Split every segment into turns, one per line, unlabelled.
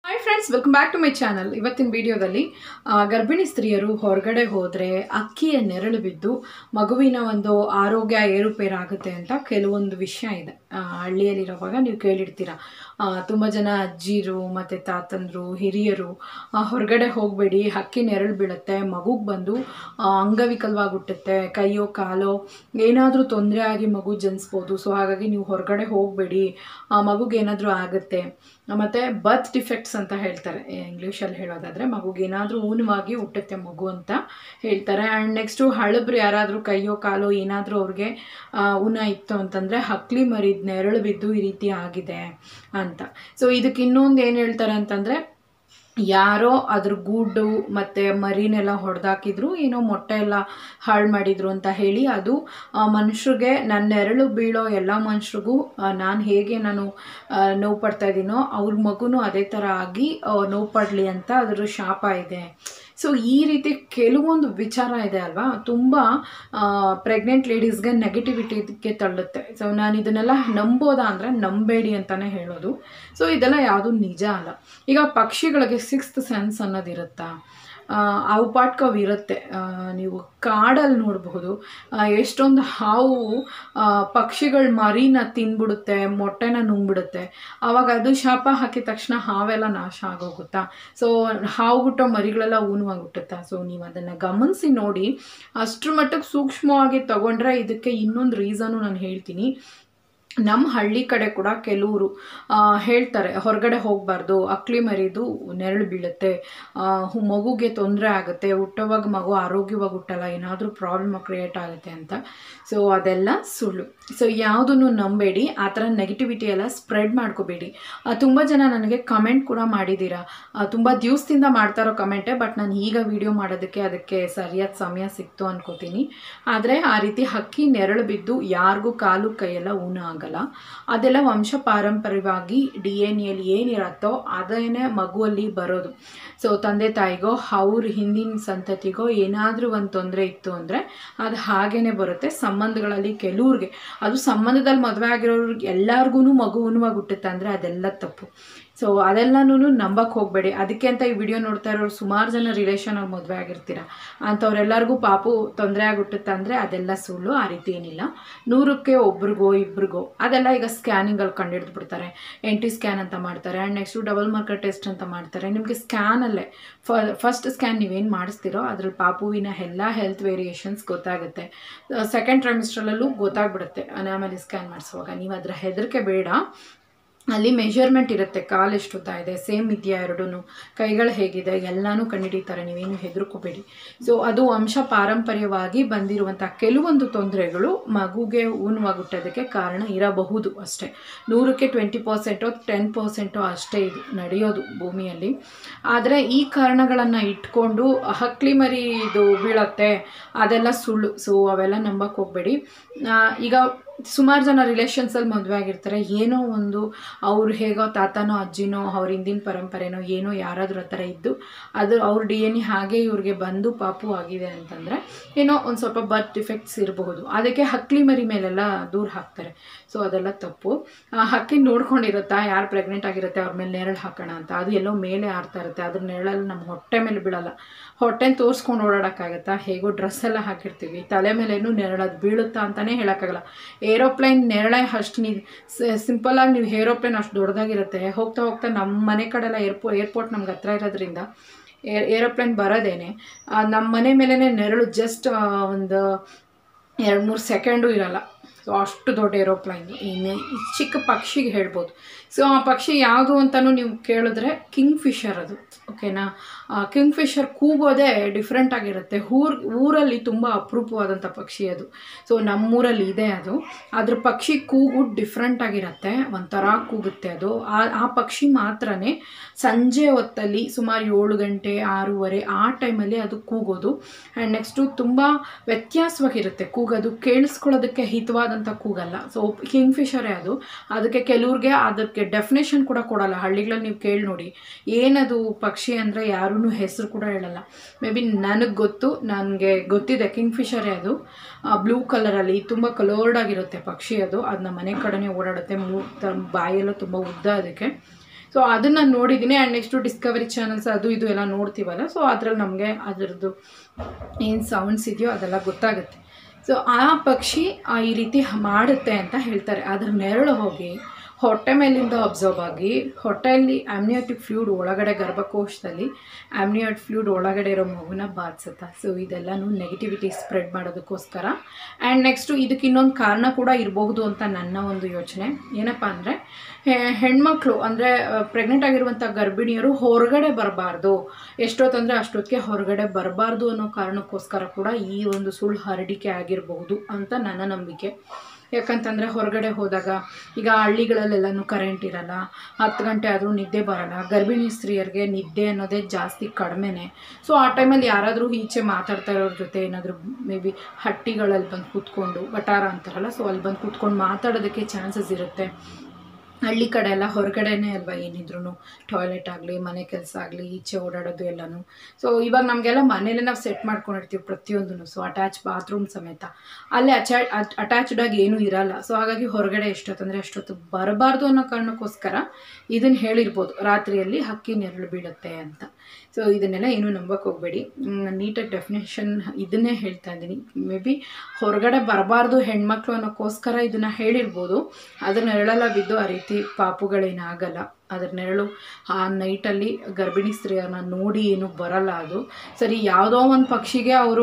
hi friends welcome back to my channel ಇವತ್ತಿನ ವಿಡಿಯೋದಲ್ಲಿ ಆ, ಗರ್ಭಿಣಿ ಸ್ತ್ರೀಯರು ಹೊರಗಡೆ ಹೋದರೆ ಅಕ್ಕಿಯ ನೆರಳು ಬಿದ್ದು ಮಗುವಿನ ಒಂದು ಆರೋಗ್ಯ ಏರುಪೇರಾಗುತ್ತೆ ಅಂತ ಕೆಲವೊಂದು ವಿಷಯ ಇದೆ ಆ, ಹಳ್ಳಿಯಲ್ಲಿರೋವಾಗ ನೀವು ಕೇಳಿರ್ತೀರ ತುಂಬ ಜನ ಅಜ್ಜಿರು ಮತ್ತು ತಾತಂದರು ಹಿರಿಯರು ಆ, ಹೊರಗಡೆ ಹೋಗಬೇಡಿ ಅಕ್ಕಿ ನೆರಳು ಬೀಳುತ್ತೆ ಮಗುಗೆ ಬಂದು ಆ, ಅಂಗವಿಕಲವಾಗಿ ಹುಟ್ಟುತ್ತೆ ಕೈಯೋ ಕಾಲೋ ಏನಾದರೂ ತೊಂದರೆ ಆಗಿ ಮಗು ಜನಿಸ್ಬೋದು ಸೊ ಹಾಗಾಗಿ ನೀವು ಹೊರಗಡೆ ಹೋಗಬೇಡಿ ಮಗುಗೆ ಏನಾದರೂ ಆಗುತ್ತೆ ಮತ್ತು ಬರ್ತ್ ಡಿಫೆಕ್ಟ್ಸ್ ಅಂತ ಹೇಳ್ತಾರೆ ಇಂಗ್ಲೀಷಲ್ಲಿ ಹೇಳೋದಾದರೆ ಮಗುಗೆ ಏನಾದರೂ ಊನವಾಗಿ ಹುಟ್ಟುತ್ತೆ ಮಗು ಅಂತ ಹೇಳ್ತಾರೆ ಆ್ಯಂಡ್ ನೆಕ್ಸ್ಟು ಹಳಬ್ರು ಯಾರಾದರೂ ಕೈಯೋ ಕಾಲೋ ಏನಾದರೂ ಅವ್ರಿಗೆ ಆ, ಊನ ಇತ್ತು ಅಂತಂದರೆ ಹಕ್ಲಿ ಮರಿದ ನೆರಳು ಬಿದ್ದು ಈ ರೀತಿ ಆಗಿದೆ ಅಂತ ಸೊ ಇದಕ್ಕೆ ಇನ್ನೊಂದು ಏನು ಹೇಳ್ತಾರೆ ಅಂತಂದರೆ ಯಾರೋ ಅದ್ರ ಗೂಡು ಮತ್ತು ಮರಿನೆಲ್ಲ ಹೊಡೆದಾಕಿದ್ರು ಏನೋ ಮೊಟ್ಟೆ ಎಲ್ಲ ಹಾಳು ಮಾಡಿದ್ರು ಅಂತ ಹೇಳಿ ಅದು ಆ, ಮನುಷ್ಯರಿಗೆ ನನ್ನ ನೆರಳು ಬೀಳೋ ಎಲ್ಲ ಮನುಷ್ಯರಿಗೂ ನಾನು ಹೇಗೆ ನಾನು ಆ, ನೋವು ಪಡ್ತಾ ಇದ್ದೀನೋ ಅವ್ರ ಮಗುನೂ ಅದೇ ಥರ ಆಗಿ ಆ, ನೋವು ಪಡಲಿ ಅಂತ ಅದ್ರ ಶಾಪ ಇದೆ ಸೊ ಈ ರೀತಿ ಕೆಲವೊಂದು ವಿಚಾರ ಇದೆ ಅಲ್ವಾ ತುಂಬ ಪ್ರೆಗ್ನೆಂಟ್ ಲೇಡೀಸ್ಗೆ ನೆಗೆಟಿವಿಟಿಗೆ ತಳ್ಳುತ್ತೆ ಸೊ ನಾನು ಇದನ್ನೆಲ್ಲ ನಂಬೋದಾ ಅಂದರೆ ನಂಬೇಡಿ ಅಂತಲೇ ಹೇಳೋದು ಸೊ ಇದೆಲ್ಲ ಯಾವುದು ನಿಜ ಅಲ್ಲ ಈಗ ಪಕ್ಷಿಗಳಿಗೆ ಸಿಕ್ಸ್ತ್ ಸೆನ್ಸ್ ಅನ್ನೋದಿರುತ್ತಾ ಆ, ಅವು ಪಾಟ್ಕ ಅವು ಇರುತ್ತೆ ಆ, ನೀವು ಕಾಡಲ್ಲಿ ನೋಡಬಹುದು ಎಷ್ಟೊಂದು ಹಾವು ಪಕ್ಷಿಗಳ ಮರಿನ ತಿಂದ್ಬಿಡುತ್ತೆ ಮೊಟ್ಟೆನ ನುಂಗ್ಬಿಡುತ್ತೆ ಆವಾಗ ಅದು ಶಾಪ ಹಾಕಿದ ತಕ್ಷಣ ಹಾವೆಲ್ಲ ನಾಶ ಆಗೋಗುತ್ತಾ ಸೊ ಹಾವು ಹುಟ್ಟೋ ಮರಿಗಳೆಲ್ಲ ಊನವಾಗಿ ಹುಟ್ಟುತ್ತಾ ಸೊ ನೀವು ಅದನ್ನು ಗಮನಿಸಿ ನೋಡಿ ಅಷ್ಟ್ರ ಮಟ್ಟಕ್ಕೆ ಸೂಕ್ಷ್ಮವಾಗಿ ತಗೊಂಡ್ರೆ ಇದಕ್ಕೆ ಇನ್ನೊಂದು ರೀಸನು ನಾನು ಹೇಳ್ತೀನಿ ನಮ್ಮ ಹಳ್ಳಿ ಕಡೆ ಕೂಡ ಕೆಲವರು ಹೇಳ್ತಾರೆ ಹೊರಗಡೆ ಹೋಗಬಾರ್ದು ಅಕ್ಲಿ ಮರಿದು ನೆರಳು ಬೀಳುತ್ತೆ ಆ, ಹು- ಮಗುಗೆ ತೊಂದರೆ ಆಗುತ್ತೆ ಹುಟ್ಟೋವಾಗ ಮಗು ಆರೋಗ್ಯವಾಗಿ ಹುಟ್ಟಲ್ಲ ಏನಾದರೂ ಪ್ರಾಬ್ಲಮ್ ಕ್ರಿಯೇಟ್ ಆಗುತ್ತೆ ಅಂತ ಸೊ ಅದೆಲ್ಲ ಸುಳ್ಳು ಸೊ ಯಾವುದನ್ನು ನಂಬೇಡಿ ಆ ಥರ ನೆಗೆಟಿವಿಟಿ ಎಲ್ಲ ಸ್ಪ್ರೆಡ್ ಮಾಡ್ಕೋಬೇಡಿ ತುಂಬ ಜನ ನನಗೆ ಕಮೆಂಟ್ ಕೂಡ ಮಾಡಿದ್ದೀರಾ ತುಂಬ ದಿವಸದಿಂದ ಮಾಡ್ತಾ ಇರೋ ಕಮೆಂಟೇ ಬಟ್ ನಾನು ಈಗ ವಿಡಿಯೋ ಮಾಡೋದಕ್ಕೆ ಅದಕ್ಕೆ ಸರಿಯಾದ ಸಮಯ ಸಿಕ್ತು ಅನ್ಕೋತೀನಿ ಆದರೆ ಆ ರೀತಿ ಹಕ್ಕಿ ನೆರಳು ಬಿದ್ದು ಯಾರಿಗೂ ಕಾಲು ಕೈಯೆಲ್ಲ ಊನ ಆಗಲ್ಲ ಅದೆಲ್ಲ ವಂಶ ಪಾರಂಪರ್ಯವಾಗಿ ಡಿ ಎನ್ ಎಲ್ಲಿ ಏನಿರತ್ತೋ ಅದೇನೇ ಮಗುವಲ್ಲಿ ಬರೋದು ಸೊ ತಂದೆ ತಾಯಿಗೋ ಅವ್ರ ಹಿಂದಿನ ಸಂತತಿಗೋ ಏನಾದರೂ ಒಂದು ತೊಂದರೆ ಇತ್ತು ಅಂದರೆ ಅದು ಹಾಗೇನೆ ಬರುತ್ತೆ ಸಂಬಂಧಗಳಲ್ಲಿ ಕೆಲವ್ರಿಗೆ ಅದು ಸಂಬಂಧದಲ್ಲಿ ಮದುವೆ ಆಗಿರೋರ್ಗೆ ಎಲ್ಲರಿಗೂ ಮಗು ಉಣವಾಗಿ ಹುಟ್ಟುತ್ತೆ ಅಂದರೆ ಅದೆಲ್ಲ ತಪ್ಪು ಸೊ ಅದೆಲ್ಲನೂ ನಂಬಕ್ಕೆ ಹೋಗಬೇಡಿ ಅದಕ್ಕೆ ಅಂತ ಈ ವಿಡಿಯೋ ನೋಡ್ತಾ ಇರೋರು ಸುಮಾರು ಜನ ರಿಲೇಷನ್ ಅವ್ರು ಮದುವೆ ಆಗಿರ್ತೀರ ಅಂಥವ್ರೆಲ್ಲರಿಗೂ ಪಾಪು ತೊಂದರೆ ಆಗಿಬಿಟ್ಟುತ್ತೆ ಅಂದರೆ ಅದೆಲ್ಲ ಸುಳ್ಳು ಆ ರೀತಿ ಏನಿಲ್ಲ ನೂರಕ್ಕೆ ಒಬ್ರಿಗೋ ಇಬ್ರಿಗೋ ಅದೆಲ್ಲ ಈಗ ಸ್ಕ್ಯಾನಿಂಗಲ್ಲಿ ಕಂಡುಹಿಡಿದು ಬಿಡ್ತಾರೆ ಎನ್ ಟಿ ಸ್ಕ್ಯಾನ್ ಅಂತ ಮಾಡ್ತಾರೆ and next double marker test ಅಂತ ಮಾಡ್ತಾರೆ ನಿಮಗೆ ಸ್ಕ್ಯಾನಲ್ಲೇ ಫ ಫಸ್ಟ್ ಸ್ಕ್ಯಾನ್ ನೀವೇನು ಮಾಡಿಸ್ತೀರೋ ಅದ್ರಲ್ಲಿ ಪಾಪುವಿನ ಎಲ್ಲ ಹೆಲ್ತ್ ವೇರಿಯೇಷನ್ಸ್ ಗೊತ್ತಾಗುತ್ತೆ ಸೆಕೆಂಡ್ ಟ್ರೈಮಿಸ್ಟ್ರಲ್ಲೂ ಗೊತ್ತಾಗ್ಬಿಡುತ್ತೆ ಆಮೇಲೆ ಸ್ಕ್ಯಾನ್ ಮಾಡಿಸುವಾಗ ನೀವು ಅದರ ಹೆದರಿಕೆ ಬೇಡ ಅಲ್ಲಿ ಮೆಷರ್ಮೆಂಟ್ ಇರುತ್ತೆ ಕಾಲು ಎಷ್ಟು ಉದ್ದ ಇದೆ ಸೇಮ್ ಇದೆಯಾ ಎರಡೂ ಕೈಗಳು ಹೇಗಿದೆ ಎಲ್ಲನೂ ಕಂಡುಹಿಡಿತಾರೆ ನೀವೇನು ಹೆದರ್ಕೋಬೇಡಿ ಸೊ ಅದು ವಂಶ ಪಾರಂಪರ್ಯವಾಗಿ ಬಂದಿರುವಂಥ ಕೆಲವೊಂದು ತೊಂದರೆಗಳು ಮಗುಗೆ ಊನವಾಗುಟ್ಟೋದಕ್ಕೆ ಕಾರಣ ಇರಬಹುದು ಅಷ್ಟೇ ನೂರಕ್ಕೆ ಟ್ವೆಂಟಿ ಪರ್ಸೆಂಟೋ ಟೆನ್ ಪರ್ಸೆಂಟೋ ಅಷ್ಟೇ ಇದು ನಡೆಯೋದು ಭೂಮಿಯಲ್ಲಿ ಆದರೆ ಈ ಕಾರಣಗಳನ್ನು ಇಟ್ಕೊಂಡು ಹಕ್ಲಿ ಮರಿ ಇದು ಬೀಳತ್ತೆ ಅದೆಲ್ಲ ಸುಳ್ಳು ಸೊ ಅವೆಲ್ಲ ನಂಬಕ್ಕೆ ಹೋಗಬೇಡಿ ಈಗ ಸುಮಾರು ಜನ ರಿಲೇಷನ್ಸಲ್ಲಿ ಮದುವೆ ಆಗಿರ್ತಾರೆ ಏನೋ ಒಂದು ಅವ್ರು ಹೇಗೋ ತಾತನೋ ಅಜ್ಜಿನೋ ಅವ್ರ ಹಿಂದಿನ ಪರಂಪರೆನೋ ಏನೋ ಯಾರಾದರೂ ಆ ಥರ ಇದ್ದು ಅದು ಅವ್ರ ಡಿ ಎನ್ ಎ ಹಾಗೆ ಇವ್ರಿಗೆ ಬಂದು ಪಾಪು ಆಗಿದೆ ಅಂತಂದರೆ ಏನೋ ಒಂದು ಸ್ವಲ್ಪ ಬರ್ತ್ ಡಿಫೆಕ್ಟ್ಸ್ ಇರಬಹುದು ಅದಕ್ಕೆ ಹಕ್ಲಿ ಮರಿ ಮೇಲೆಲ್ಲ ದೂರ ಹಾಕ್ತಾರೆ ಸೊ ಅದೆಲ್ಲ ತಪ್ಪು ಆ ಹಕ್ಕಿ ನೋಡ್ಕೊಂಡಿರುತ್ತಾ ಯಾರು ಪ್ರೆಗ್ನೆಂಟ್ ಆಗಿರುತ್ತೆ ಅವ್ರ ಮೇಲೆ ನೆರಳು ಹಾಕೋಣ ಅಂತ ಅದು ಎಲ್ಲೋ ಮೇಲೆ ಆಡ್ತಾ ಇರುತ್ತೆ ಅದ್ರ ನೆರಳಲ್ಲಿ ನಮ್ಮ ಹೊಟ್ಟೆ ಮೇಲೆ ಬೀಳಲ್ಲ ಹೊಟ್ಟೆನ ತೋರಿಸ್ಕೊಂಡು ಓಡಾಡೋಕ್ಕಾಗತ್ತಾ ಹೇಗೋ ಡ್ರೆಸ್ ಎಲ್ಲ ಹಾಕಿರ್ತೀವಿ ತಲೆ ಮೇಲೇನು ನೆರಳದು ಬೀಳುತ್ತಾ ಅಂತಲೇ ಹೇಳೋಕ್ಕಾಗಲ್ಲ ಏರೋಪ್ಲೈನ್ ನೆರಳೆ ಅಷ್ಟು ನೀವು ಸಿಂಪಲಾಗಿ ನೀವು ಏರೋಪ್ಲೇನ್ ಅಷ್ಟು ದೊಡ್ಡದಾಗಿರುತ್ತೆ ಹೋಗ್ತಾ ಹೋಗ್ತಾ ನಮ್ಮ ಮನೆ ಕಡೆಲ್ಲ ಏರ್ಪೋ ಏರ್ಪೋರ್ಟ್ ನಮ್ಗೆ ಹತ್ರ ಇರೋದ್ರಿಂದ ಏರ್ ಏರೋಪ್ಲೇನ್ ಬರೋದೇನೆ ಆ, ನಮ್ಮ ಮನೆ ಮೇಲೇ ನೆರಳು ಜಸ್ಟ್ ಒಂದು ಎರಡು ಮೂರು ಸೆಕೆಂಡು ಇರಲ್ಲ ಸೊ ಅಷ್ಟು ದೊಡ್ಡ ಏರೋಪ್ಲೈನ್ ಇನ್ನು ಈ ಚಿಕ್ಕ ಪಕ್ಷಿಗೆ ಹೇಳ್ಬೋದು ಸೊ ಆ ಪಕ್ಷಿ ಯಾವುದು ಅಂತಲೂ ನೀವು ಕೇಳಿದ್ರೆ ಕಿಂಗ್ ಫಿಶರ್ ಅದು ಓಕೆನಾ ಕಿಂಗ್ ಫಿಶರ್ ಕೂಗೋದೇ ಡಿಫ್ರೆಂಟ್ ಆಗಿರುತ್ತೆ ಊರ್ ಊರಲ್ಲಿ ತುಂಬ ಅಪರೂಪವಾದಂಥ ಪಕ್ಷಿ ಅದು ಸೊ ನಮ್ಮೂರಲ್ಲಿ ಇದೆ ಅದು ಅದ್ರ ಪಕ್ಷಿ ಕೂಗು ಡಿಫ್ರೆಂಟ್ ಆಗಿರುತ್ತೆ ಒಂಥರ ಕೂಗುತ್ತೆ ಅದು ಆ ಆ ಪಕ್ಷಿ ಮಾತ್ರನೇ ಸಂಜೆ ಹೊತ್ತಲ್ಲಿ ಸುಮಾರು ಏಳು ಗಂಟೆ ಆರೂವರೆ ಆ ಟೈಮಲ್ಲಿ ಅದು ಕೂಗೋದು ಆ್ಯಂಡ್ ನೆಕ್ಸ್ಟು ತುಂಬ ವ್ಯತ್ಯಾಸವಾಗಿರುತ್ತೆ ಕೂಗೋದು ಕೇಳಿಸ್ಕೊಳ್ಳೋದಕ್ಕೆ ಹಿತವಾದಂಥ ಕೂಗಲ್ಲ ಸೊ ಕಿಂಗ್ ಫಿಶರೇ ಅದು ಅದಕ್ಕೆ ಕೆಲವ್ರಿಗೆ ಅದಕ್ಕೆ ಡೆಫಿನೇಷನ್ ಕೂಡ ಕೊಡಲ್ಲ ಹಳ್ಳಿಗಳಲ್ಲಿ ನೀವು ಕೇಳಿ ನೋಡಿ ಏನದು ಪಕ್ಷಿ ಅಂದರೆ ಯಾರೂ ಹೆಸರು ಕೂಡ ಹೇಳಲ್ಲ ಮೇ ಬಿ ನನಗೆ ಗೊತ್ತು ನನಗೆ ಗೊತ್ತಿದೆ ಕಿಂಗ್ ಫಿಶರೇ ಅದು ಬ್ಲೂ ಕಲರಲ್ಲಿ ತುಂಬ ಕಲರ್ಡ್ ಆಗಿರುತ್ತೆ ಪಕ್ಷಿ ಅದು ಅದು ನಮ್ಮ ಮನೆ ಕಡೆನೇ ಓಡಾಡುತ್ತೆ ಮೂ ತ ಬಾಯೆಲ್ಲ ತುಂಬ ಉದ್ದ ಅದಕ್ಕೆ ಸೊ ಸೊ ಅದನ್ನು ನೋಡಿದ್ದೀನಿ ಆ್ಯಂಡ್ ನೆಕ್ಸ್ಟು ಡಿಸ್ಕವರಿ ಚಾನಲ್ಸ್ ಅದು ಇದು ಎಲ್ಲ ನೋಡ್ತೀವಲ್ಲ ಸೊ ಅದ್ರಲ್ಲಿ ನಮಗೆ ಅದರದ್ದು ಏನು ಸೌಂಡ್ಸ್ ಇದೆಯೋ ಅದೆಲ್ಲ ಗೊತ್ತಾಗುತ್ತೆ ಸೊ ಆ ಪಕ್ಷಿ ಆ ಈ ರೀತಿ ಮಾಡುತ್ತೆ ಅಂತ ಹೇಳ್ತಾರೆ ಅದ್ರ ನೆರಳು ಹೋಗಿ ಹೊಟ್ಟೆ ಮೇಲಿಂದ ಅಬ್ಸರ್ವ್ ಆಗಿ ಹೊಟ್ಟೆಯಲ್ಲಿ ಆಮ್ನಿಯೋಟಿಕ್ ಫ್ಲೂಡ್ ಒಳಗಡೆ ಗರ್ಭಕೋಶದಲ್ಲಿ ಆಮ್ನಿಯೋಟ್ ಫ್ಲೂಡ್ ಒಳಗಡೆ ಇರೋ ಮಗುನ ಬಾಧಿಸುತ್ತೆ ಸೊ ಇದೆಲ್ಲನೂ ನೆಗೆಟಿವಿಟಿ ಸ್ಪ್ರೆಡ್ ಮಾಡೋದಕ್ಕೋಸ್ಕರ ಆ್ಯಂಡ್ ನೆಕ್ಸ್ಟು ಇದಕ್ಕೆ ಇನ್ನೊಂದು ಕಾರಣ ಕೂಡ ಇರಬಹುದು ಅಂತ ನನ್ನ ಒಂದು ಯೋಚನೆ ಏನಪ್ಪ ಅಂದರೆ ಹೆಣ್ಮಕ್ಳು ಅಂದರೆ ಪ್ರೆಗ್ನೆಂಟ್ ಆಗಿರುವಂಥ ಗರ್ಭಿಣಿಯರು ಹೊರಗಡೆ ಬರಬಾರ್ದು ಎಷ್ಟೊತ್ತಂದರೆ ಅಷ್ಟೊತ್ತಿಗೆ ಹೊರಗಡೆ ಬರಬಾರ್ದು ಅನ್ನೋ ಕಾರಣಕ್ಕೋಸ್ಕರ ಕೂಡ ಈ ಒಂದು ಸುಳ್ಳು ಹರಡಿಕೆ ಆಗಿರಬಹುದು ಅಂತ ನನ್ನ ನಂಬಿಕೆ ಯಾಕಂತಂದರೆ ಹೊರಗಡೆ ಹೋದಾಗ ಈಗ ಹಳ್ಳಿಗಳಲ್ಲೆಲ್ಲನೂ ಕರೆಂಟ್ ಇರಲ್ಲ ಹತ್ತು ಗಂಟೆ ಆದರೂ ನಿದ್ದೆ ಬರಲ್ಲ ಗರ್ಭಿಣಿ ಸ್ತ್ರೀಯರಿಗೆ ನಿದ್ದೆ ಅನ್ನೋದೇ ಜಾಸ್ತಿ ಕಡಿಮೆನೆ ಸೊ ಆ ಟೈಮಲ್ಲಿ ಯಾರಾದರೂ ಈಚೆ ಮಾತಾಡ್ತಾ ಇರೋರ ಜೊತೆ ಏನಾದರೂ ಮೇ ಬಿ ಹಟ್ಟಿಗಳಲ್ಲಿ ಬಂದು ಕೂತ್ಕೊಂಡು ವಟಾರ ಅಂತಾರಲ್ಲ ಸೊ ಅಲ್ಲಿ ಬಂದು ಕೂತ್ಕೊಂಡು ಮಾತಾಡೋದಕ್ಕೆ ಚಾನ್ಸಸ್ ಇರುತ್ತೆ ಹಳ್ಳಿ ಕಡೆ ಎಲ್ಲ ಹೊರಗಡೆನೇ ಅಲ್ವಾ ಏನಿದ್ರು ಟಾಯ್ಲೆಟ್ ಆಗಲಿ ಮನೆ ಕೆಲಸ ಆಗಲಿ ಈಚೆ ಓಡಾಡೋದು ಎಲ್ಲನೂ ಸೊ ಇವಾಗ ನಮಗೆಲ್ಲ ಮನೇಲೆ ನಾವು ಸೆಟ್ ಮಾಡ್ಕೊಂಡಿರ್ತೀವಿ ಪ್ರತಿಯೊಂದೂ ಸೊ ಅಟ್ಯಾಚ್ ಬಾತ್ರೂಮ್ ಸಮೇತ ಅಲ್ಲೇ ಅಚಾ ಅಟ್ಯಾಚ್ಡ್ ಆಗಿ ಏನೂ ಇರಲ್ಲ ಸೊ ಹಾಗಾಗಿ ಹೊರಗಡೆ ಎಷ್ಟೊತ್ತಂದರೆ ಅಷ್ಟೊತ್ತು ಬರಬಾರ್ದು ಅನ್ನೋ ಕಾರಣಕ್ಕೋಸ್ಕರ ಇದನ್ನು ಹೇಳಿರ್ಬೋದು ರಾತ್ರಿಯಲ್ಲಿ ಹಕ್ಕಿ ನೆರಳು ಬೀಳುತ್ತೆ ಅಂತ ಸೊ ಇದನ್ನೆಲ್ಲ ಏನೂ ನಂಬಕ್ಕೆ ಹೋಗಬೇಡಿ ನೀಟಾಗಿ ಡೆಫಿನೇಷನ್ ಇದನ್ನೇ ಹೇಳ್ತಾ ಇದ್ದೀನಿ ಮೇ ಬಿ ಹೊರಗಡೆ ಬರಬಾರ್ದು ಹೆಣ್ಮಕ್ಳು ಅನ್ನೋಕ್ಕೋಸ್ಕರ ಇದನ್ನು ಹೇಳಿರ್ಬೋದು ಅದ್ರ ನೆರಳೆಲ್ಲ ಬಿದ್ದು ಆ ರೀತಿ ಪಾಪುಗಳೇನಾಗಲ್ಲ ಅದ್ರ ನೆರಳು ಆ ನೈಟಲ್ಲಿ ಗರ್ಭಿಣಿ ಸ್ತ್ರೀಯರನ್ನ ನೋಡಿ ಏನು ಬರಲ್ಲ ಅದು ಸರಿ ಯಾವುದೋ ಒಂದು ಪಕ್ಷಿಗೆ ಅವರು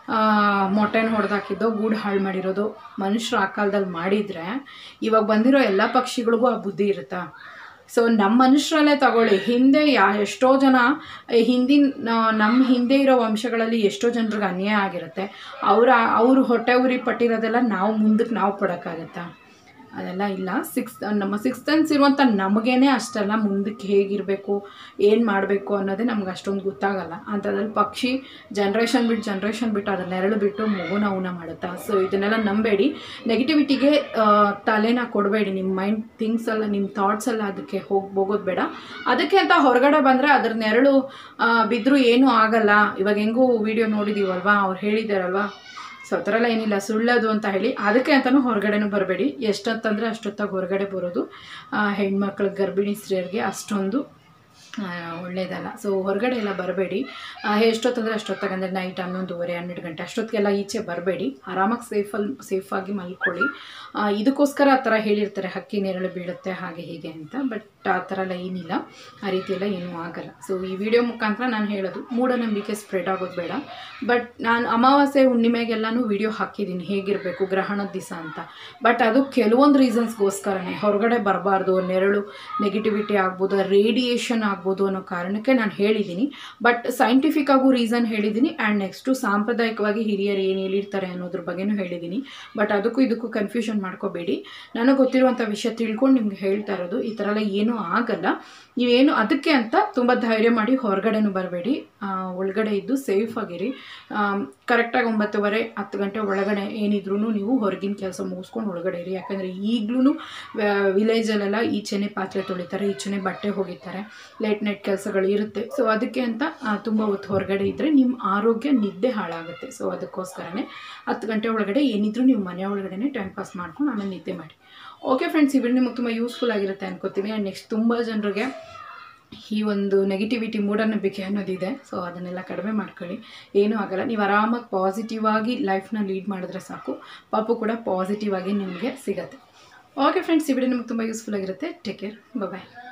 ಮೊಟ್ಟೆನ ಹೊಡೆದಾಕಿದ್ದೋ ಗೂಡು ಹಾಳು ಮಾಡಿರೋದು ಮನುಷ್ಯರು ಆ ಕಾಲದಲ್ಲಿ ಮಾಡಿದರೆ ಇವಾಗ ಬಂದಿರೋ ಎಲ್ಲ ಪಕ್ಷಿಗಳಿಗೂ ಆ ಬುದ್ಧಿ ಇರುತ್ತಾ ಸೊ ನಮ್ಮ ಮನುಷ್ಯರಲ್ಲೇ ತಗೊಳ್ಳಿ ಹಿಂದೆ ಯಾ ಎಷ್ಟೋ ಜನ ಹಿಂದಿನ ನಮ್ಮ ಹಿಂದೆ ಇರೋ ವಂಶಗಳಲ್ಲಿ ಎಷ್ಟೋ ಜನರಿಗೆ ಅನ್ಯಾಯ ಆಗಿರುತ್ತೆ ಅವರ ಅವರು ಹೊಟ್ಟೆ ಉರಿ ಪಟ್ಟಿರೋದೆಲ್ಲ ನಾವು ಮುಂದಕ್ಕೆ ನಾವು ಪಡೋಕ್ಕಾಗತ್ತಾ ಅದೆಲ್ಲ ಇಲ್ಲ ಸಿಕ್ಸ್ ನಮ್ಮ ಸಿಕ್ಸ್ ಸೆನ್ಸ್ ಇರುವಂಥ ನಮಗೇನೆ ಅಷ್ಟೆಲ್ಲ ಮುಂದಕ್ಕೆ ಹೇಗಿರಬೇಕು ಏನು ಮಾಡಬೇಕು ಅನ್ನೋದೇ ನಮ್ಗೆ ಅಷ್ಟೊಂದು ಗೊತ್ತಾಗಲ್ಲ ಅಂಥದ್ರಲ್ಲಿ ಪಕ್ಷಿ ಜನ್ರೇಷನ್ ಬಿಟ್ಟು ಜನ್ರೇಷನ್ ಬಿಟ್ಟು ಅದನ್ನ ನೆರಳು ಬಿಟ್ಟು ಮಗುನ ಅವನ ಮಾಡುತ್ತಾ ಸೊ ಇದನ್ನೆಲ್ಲ ನಂಬೇಡಿ ನೆಗೆಟಿವಿಟಿಗೆ ತಲೆನ ಕೊಡಬೇಡಿ ನಿಮ್ಮ ಮೈಂಡ್ ಥಿಂಗ್ಸ್ ಎಲ್ಲ ನಿಮ್ಮ ಥಾಟ್ಸ್ ಎಲ್ಲ ಅದಕ್ಕೆ ಹೋಗಿ ಹೋಗೋದು ಬೇಡ ಅದಕ್ಕೆ ಅಂತ ಹೊರಗಡೆ ಬಂದರೆ ಅದ್ರ ನೆರಳು ಬಿದ್ದರೂ ಏನೂ ಆಗಲ್ಲ ಇವಾಗ ಹೆಂಗೂ ವಿಡಿಯೋ ನೋಡಿದ್ದೀವಲ್ವಾ ಅವ್ರು ಹೇಳಿದ್ದಾರಲ್ವಾ ಸೊ ಆ ಥರ ಎಲ್ಲ ಏನಿಲ್ಲ ಸುಳ್ಳದು ಅಂತ ಹೇಳಿ ಅದಕ್ಕೆ ಅಂತಲೂ ಹೊರಗಡೆನೂ ಬರಬೇಡಿ ಎಷ್ಟೊತ್ತಂದರೆ ಅಷ್ಟೊತ್ತಾಗಿ ಹೊರಗಡೆ ಬರೋದು ಹೆಣ್ಮಕ್ಳ ಗರ್ಭಿಣಿ ಸ್ತ್ರೀಯರಿಗೆ ಅಷ್ಟೊಂದು ಒಳ್ಳೇದಲ್ಲ ಸೊ ಹೊರಗಡೆ ಎಲ್ಲ ಬರಬೇಡಿ ಎಷ್ಟೊತ್ತಂದರೆ ಅಷ್ಟೊತ್ತಾಗ ಅಂದರೆ ನೈಟ್ ಹನ್ನೊಂದುವರೆ ಹನ್ನೆರಡು ಗಂಟೆ ಅಷ್ಟೊತ್ತಿಗೆಲ್ಲ ಈಚೆ ಬರಬೇಡಿ ಆರಾಮಾಗಿ ಸೇಫಲ್ಲಿ ಸೇಫಾಗಿ ಮಲ್ಕೊಳ್ಳಿ ಇದಕ್ಕೋಸ್ಕರ ಆ ಥರ ಹೇಳಿರ್ತಾರೆ ಹಕ್ಕಿ ನೆರಳು ಬೀಳುತ್ತೆ ಹಾಗೆ ಹೀಗೆ ಅಂತ ಬಟ್ ಆ ಥರ ಎಲ್ಲ ಏನಿಲ್ಲ ಆ ರೀತಿ ಎಲ್ಲ ಏನೂ ಆಗಲ್ಲ ಸೊ ಈ ವಿಡಿಯೋ ಮುಖಾಂತರ ನಾನು ಹೇಳೋದು ಮೂಢನಂಬಿಕೆ ಸ್ಪ್ರೆಡ್ ಆಗೋದು ಬೇಡ ಬಟ್ ನಾನು ಅಮಾವಾಸ್ಯೆ ಹುಣ್ಣಿಮೆಗೆಲ್ಲನೂ ವಿಡಿಯೋ ಹಾಕಿದ್ದೀನಿ ಹೇಗಿರಬೇಕು ಗ್ರಹಣದ ದಿವಸ ಅಂತ ಬಟ್ ಅದು ಕೆಲವೊಂದು ರೀಸನ್ಸ್ಗೋಸ್ಕರನೇ ಹೊರಗಡೆ ಬರಬಾರ್ದು ನೆರಳು ನೆಗೆಟಿವಿಟಿ ಆಗ್ಬೋದು ರೇಡಿಯೇಷನ್ ಆಗ್ಬೋದು ಅನ್ನೋ ಕಾರಣಕ್ಕೆ ನಾನು ಹೇಳಿದ್ದೀನಿ ಬಟ್ ಸೈಂಟಿಫಿಕ್ ಆಗು ರೀಸನ್ ಹೇಳಿದ್ದೀನಿ ಆ್ಯಂಡ್ ನೆಕ್ಸ್ಟು ಸಾಂಪ್ರದಾಯಿಕವಾಗಿ ಹಿರಿಯರು ಏನು ಹೇಳಿರ್ತಾರೆ ಅನ್ನೋದ್ರ ಬಗ್ಗೆನೂ ಹೇಳಿದ್ದೀನಿ ಬಟ್ ಅದಕ್ಕೂ ಇದಕ್ಕೂ ಕನ್ಫ್ಯೂಷನ್ ಮಾಡ್ಕೋಬೇಡಿ ನನಗೆ ಗೊತ್ತಿರುವಂಥ ವಿಷಯ ತಿಳ್ಕೊಂಡು ನಿಮ್ಗೆ ಹೇಳ್ತಾ ಇರೋದು ಈ ಥರ ಎಲ್ಲ ಏನೂ ಆಗಲ್ಲ ನೀವೇನು ಅದಕ್ಕೆ ಅಂತ ತುಂಬ ಧೈರ್ಯ ಮಾಡಿ ಹೊರಗಡೆನೂ ಬರಬೇಡಿ ಒಳಗಡೆ ಇದ್ದು ಸೇಫ್ ಆಗಿರಿ ಕರೆಕ್ಟಾಗಿ ಒಂಬತ್ತುವರೆ ಹತ್ತು ಗಂಟೆ ಒಳಗಡೆ ಏನಿದ್ರೂ ನೀವು ಹೊರಗಿನ ಕೆಲಸ ಮುಗಿಸ್ಕೊಂಡು ಒಳಗಡೆ ಇರಿ ಯಾಕಂದರೆ ಈಗಲೂ ವಿಲೇಜಲ್ಲೆಲ್ಲ ಈಚೆನೆ ಪಾತ್ರೆ ತೊಳಿತಾರೆ ಈಚೆನೆ ಬಟ್ಟೆ ಹೋಗಿತಾರೆ ಲೇಟ್ ನೈಟ್ ಕೆಲಸಗಳು ಇರುತ್ತೆ ಸೊ ಅದಕ್ಕೆ ಅಂತ ತುಂಬ ಹೊತ್ತು ಹೊರಗಡೆ ಇದ್ದರೆ ನಿಮ್ಮ ಆರೋಗ್ಯ ನಿದ್ದೆ ಹಾಳಾಗುತ್ತೆ ಸೊ ಅದಕ್ಕೋಸ್ಕರನೇ ಹತ್ತು ಗಂಟೆ ಒಳಗಡೆ ಏನಿದ್ರೂ ನೀವು ಮನೆ ಒಳಗಡೆ ಟೈಮ್ ಪಾಸ್ ಮಾಡ್ಕೊಂಡು ಆಮೇಲೆ ನಿದ್ದೆ ಮಾಡಿ ಓಕೆ ಫ್ರೆಂಡ್ಸ್ ಈ ವಿಡಿಯೋ ನಿಮಗೆ ತುಂಬ ಯೂಸ್ಫುಲ್ ಆಗಿರುತ್ತೆ ಅನ್ಕೋತೀನಿ ಆ್ಯಂಡ್ ನೆಕ್ಸ್ಟ್ ತುಂಬ ಜನರಿಗೆ ಈ ಒಂದು ನೆಗೆಟಿವಿಟಿ ಮೂಢನಂಬಿಕೆ ಅನ್ನೋದಿದೆ ಸೊ ಅದನ್ನೆಲ್ಲ ಕಡಿಮೆ ಮಾಡ್ಕೊಳ್ಳಿ ಏನೂ ಆಗಲ್ಲ ನೀವು ಆರಾಮಾಗಿ ಪಾಸಿಟಿವ್ ಆಗಿ ಲೈಫ್ನ ಲೀಡ್ ಮಾಡಿದ್ರೆ ಸಾಕು ಪಾಪು ಕೂಡ ಪಾಸಿಟಿವ್ ಆಗಿ ನಿಮಗೆ ಸಿಗತ್ತೆ ಓಕೆ ಫ್ರೆಂಡ್ಸ್ ಈ ವಿಡಿಯೋ ನಿಮಗೆ ತುಂಬ ಯೂಸ್ಫುಲ್ ಆಗಿರುತ್ತೆ ಟೇಕ್ ಕೇರ್ ಬಾಯ್